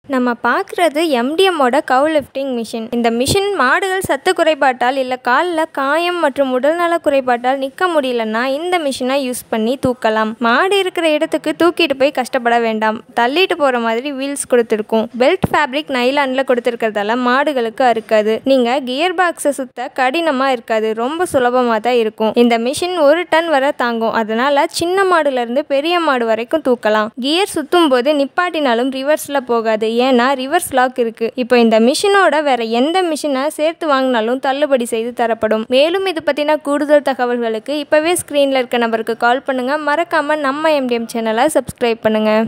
நம்ம பார்க்குறது எம்டிஎம்மோட கவு லிஃப்டிங் மிஷின் இந்த மிஷின் மாடுகள் சத்து குறைபாட்டால் இல்லை காலில் காயம் மற்றும் உடல்நல குறைபாட்டால் நிற்க முடியலன்னா இந்த மிஷினை யூஸ் பண்ணி தூக்கலாம் மாடு இருக்கிற இடத்துக்கு தூக்கிட்டு போய் கஷ்டப்பட வேண்டாம் தள்ளிட்டு போகிற மாதிரி வீல்ஸ் கொடுத்துருக்கும் பெல்ட் ஃபேப்ரிக் நைலானில் கொடுத்துருக்கிறதால மாடுகளுக்கு அறுக்காது நீங்கள் கியர் பாக்ஸை சுத்த கடினமாக இருக்காது ரொம்ப சுலபமாக தான் இருக்கும் இந்த மிஷின் ஒரு டன் வரை தாங்கும் அதனால் சின்ன மாடுலேருந்து பெரிய மாடு வரைக்கும் தூக்கலாம் கியர் சுற்றும் போது நிப்பாட்டினாலும் ரிவர்ஸில் போகாது ஏன்னா ரிவர்ஸ் லாக் இருக்கு இப்போ இந்த மிஷினோட வேற எந்த மிஷினை சேர்த்து வாங்கினாலும் தள்ளுபடி செய்து தரப்படும் மேலும் இது பற்றின கூடுதல் தகவல்களுக்கு இப்போவே ஸ்க்ரீனில் இருக்க நம்பருக்கு கால் பண்ணுங்க மறக்காம நம்ம எம்டிஎம் சேனலை சப்ஸ்கிரைப் பண்ணுங்க